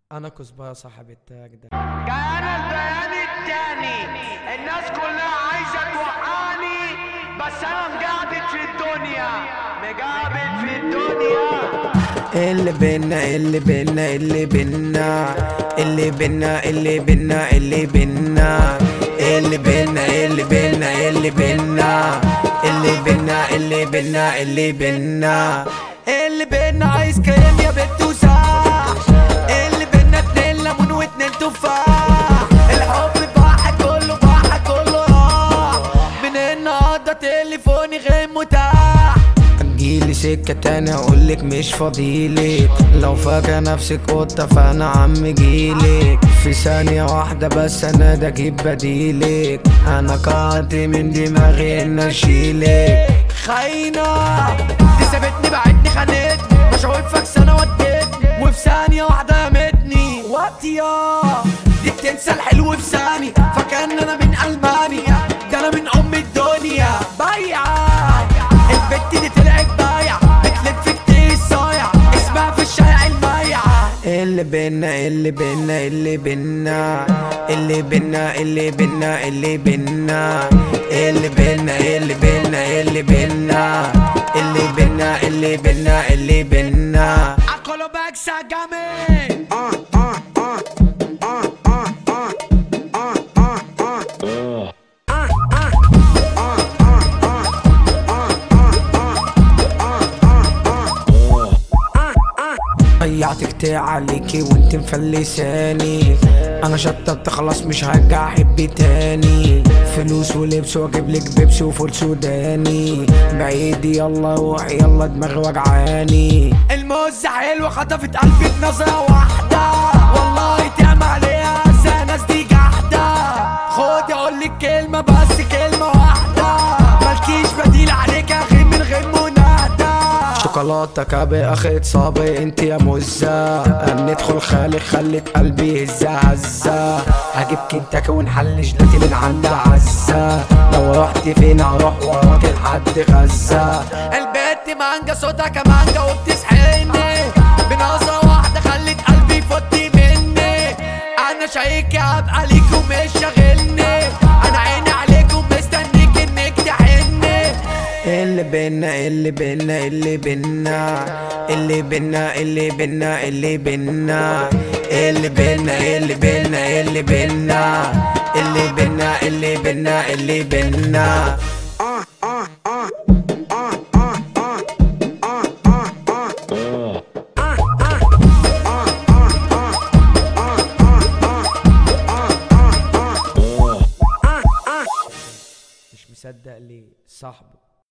انا كزبره صاحب التاج ده كان البيان التاني الناس كلها عايزة توقعني بس انا مقابل في الدنيا مقابل في الدنيا اللي بينا اللي بينا اللي بينا اللي بينا اللي بينا اللي بينا اللي بينا اللي بينا اللي بينا اللي بينا اللي بينا اللي بينا اللي بينا عايز كريم يا بنت وساح اللي بينا اتنين ليمون واتنين تفاح الحب بحر كله بحر كله راح من النهارده تليفوني غير متاح تجيلي سكة تاني اقولك مش فاضيلك لو فاكرة نفسك قطة فانا عم جيلك في ثانية واحدة بس انا ده اجيب بديلك انا قعدت من دماغي ان اشيلك خاينة دي سابتني بعدني خانتني مشاوير فاكسة ودتني وفي ثانية واحدة رمتني واطية دي بتنسى الحلو في ثانية فكان انا من المانيا ده انا من ام الدنيا بايعة البت دي طلعت بايعة بتلف كتير صايع اسمها في الشارع المايعة اللي بينا اللي بينا اللي بينا اللي بينا اللي بينا اللي بينا اللي بينا اللي بينا اللي بينا اللي بينا اللي بينا اللي بينا عقله بكسة جامد ضيعت كتير عليكي وانت مفلساني انا شطبت خلاص مش هرجع احب تاني فلوس ولبس واجيب لك بيبسي وفول سوداني بعيد يلا روح يلا دماغي وجعاني الموزة حلوة خطفت قلبي بنظرة واحدة والله تعمل عليها أسا ناس دي جحدة خد اقول لك كلمة بس كلمة واحدة مالكيش بديل عليك غير من غير منادى شوكولاتة كابي اخد صابي انت يا مزة ندخل خالي خلت قلبي هزة هزة هجيب كنتاكي ونحل جلاتي من عند عزة لو رحت فين اروح وراك لحد غزة البت مانجا صوتها كمانجا وبتسحرني بنظرة واحدة خلت قلبي يفوت مني انا شايك ابقى ليك ومش شاغلني انا عيني عليك ومستنيك انك تحني اللي بينا اللي بينا اللي بينا اللي بينا اللي بينا اللي بينا اللي بينا اللي بينا اللي بينا اللي بينا اللي بينا اللي بينا مش مصدق ليه صاحبه